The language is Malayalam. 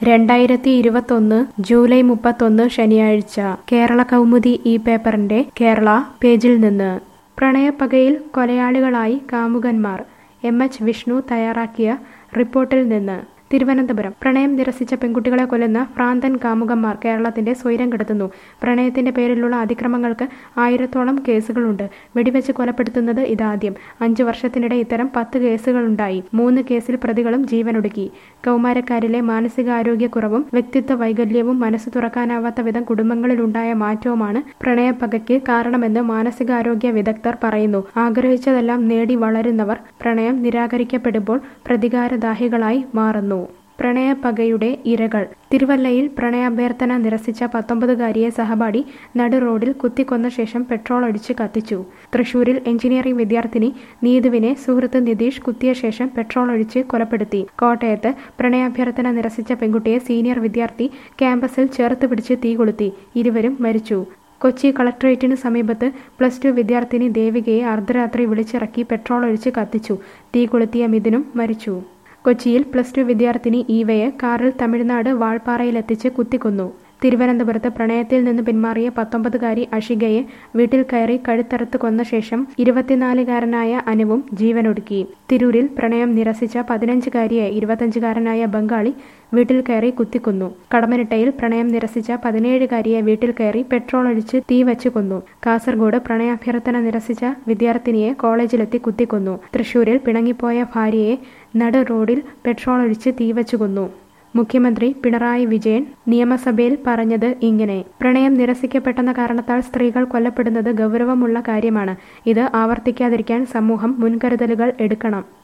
രണ്ടായിരത്തി ഇരുപത്തൊന്ന് ജൂലൈ മുപ്പത്തൊന്ന് ശനിയാഴ്ച കേരള കൗമുദി ഈ പേപ്പറിന്റെ കേരള പേജിൽ നിന്ന് പ്രണയപ്പകയിൽ കൊലയാളികളായി കാമുകന്മാർ എം എച്ച് വിഷ്ണു തയ്യാറാക്കിയ റിപ്പോർട്ടിൽ നിന്ന് തിരുവനന്തപുരം പ്രണയം നിരസിച്ച പെൺകുട്ടികളെ കൊല്ലുന്ന ഭ്രാന്തൻ കാമുകന്മാർ കേരളത്തിന്റെ സ്വൈരം കെടുത്തുന്നു പ്രണയത്തിന്റെ പേരിലുള്ള അതിക്രമങ്ങൾക്ക് ആയിരത്തോളം കേസുകളുണ്ട് വെടിവെച്ച് കൊലപ്പെടുത്തുന്നത് ഇതാദ്യം അഞ്ചു വർഷത്തിനിടെ ഇത്തരം പത്ത് കേസുകളുണ്ടായി മൂന്ന് കേസിൽ പ്രതികളും ജീവനൊടുക്കി കൗമാരക്കാരിലെ മാനസികാരോഗ്യക്കുറവും വ്യക്തിത്വ വൈകല്യവും മനസ്സ് തുറക്കാനാവാത്ത വിധം കുടുംബങ്ങളിലുണ്ടായ മാറ്റവുമാണ് പ്രണയപ്പകയ്ക്ക് കാരണമെന്ന് മാനസികാരോഗ്യ വിദഗ്ധർ പറയുന്നു ആഗ്രഹിച്ചതെല്ലാം നേടി വളരുന്നവർ പ്രണയം നിരാകരിക്കപ്പെടുമ്പോൾ പ്രതികാരദാഹികളായി മാറുന്നു പ്രണയപ്പകയുടെ ഇരകൾ തിരുവല്ലയിൽ പ്രണയാഭ്യർത്ഥന നിരസിച്ച പത്തൊമ്പതുകാരിയെ സഹപാഠി നടു റോഡിൽ കുത്തിക്കൊന്ന ശേഷം പെട്രോൾ അടിച്ച് കത്തിച്ചു തൃശൂരിൽ എഞ്ചിനീയറിംഗ് വിദ്യാർത്ഥിനി നീതുവിനെ സുഹൃത്ത് നിതീഷ് കുത്തിയ ശേഷം പെട്രോൾ ഒഴിച്ച് കൊലപ്പെടുത്തി കോട്ടയത്ത് പ്രണയാഭ്യർത്ഥന നിരസിച്ച പെൺകുട്ടിയെ സീനിയർ വിദ്യാർത്ഥി ക്യാമ്പസിൽ ചേർത്ത് പിടിച്ച് തീ കൊളുത്തി ഇരുവരും മരിച്ചു കൊച്ചി കളക്ടറേറ്റിന് സമീപത്ത് പ്ലസ് ടു വിദ്യാർത്ഥിനി ദേവികയെ അർദ്ധരാത്രി വിളിച്ചിറക്കി പെട്രോൾ ഒഴിച്ച് കത്തിച്ചു തീ കൊളുത്തിയ മിഥുനും മരിച്ചു കൊച്ചിയിൽ പ്ലസ് ടു വിദ്യാർത്ഥിനി ഈവയെ കാറിൽ തമിഴ്നാട് വാൾപ്പാറയിലെത്തിച്ച് കുത്തിക്കൊന്നു തിരുവനന്തപുരത്ത് പ്രണയത്തിൽ നിന്ന് പിന്മാറിയ പത്തൊമ്പതുകാരി അഷികയെ വീട്ടിൽ കയറി കഴുത്തറുത്ത് കൊന്ന ശേഷം ഇരുപത്തിനാലുകാരനായ അനുവും ജീവനൊടുക്കി തിരൂരിൽ പ്രണയം നിരസിച്ച പതിനഞ്ചുകാരിയെ ഇരുപത്തഞ്ചുകാരനായ ബംഗാളി വീട്ടിൽ കയറി കുത്തിക്കൊന്നു കടമനിട്ടയിൽ പ്രണയം നിരസിച്ച പതിനേഴുകാരിയെ വീട്ടിൽ കയറി പെട്രോൾ ഒഴിച്ച് തീ വെച്ച് കൊന്നു കാസർഗോഡ് പ്രണയാഭ്യർത്ഥന നിരസിച്ച വിദ്യാർത്ഥിനിയെ കോളേജിലെത്തി കുത്തിക്കൊന്നു തൃശൂരിൽ പിണങ്ങിപ്പോയ ഭാര്യയെ നട റോഡിൽ പെട്രോൾ ഒഴിച്ച് തീ വെച്ച് കൊന്നു മുഖ്യമന്ത്രി പിണറായി വിജയൻ നിയമസഭയിൽ പറഞ്ഞത് ഇങ്ങനെ പ്രണയം നിരസിക്കപ്പെട്ടെന്ന കാരണത്താൽ സ്ത്രീകൾ കൊല്ലപ്പെടുന്നത് ഗൗരവമുള്ള കാര്യമാണ് ഇത് ആവർത്തിക്കാതിരിക്കാൻ സമൂഹം മുൻകരുതലുകൾ എടുക്കണം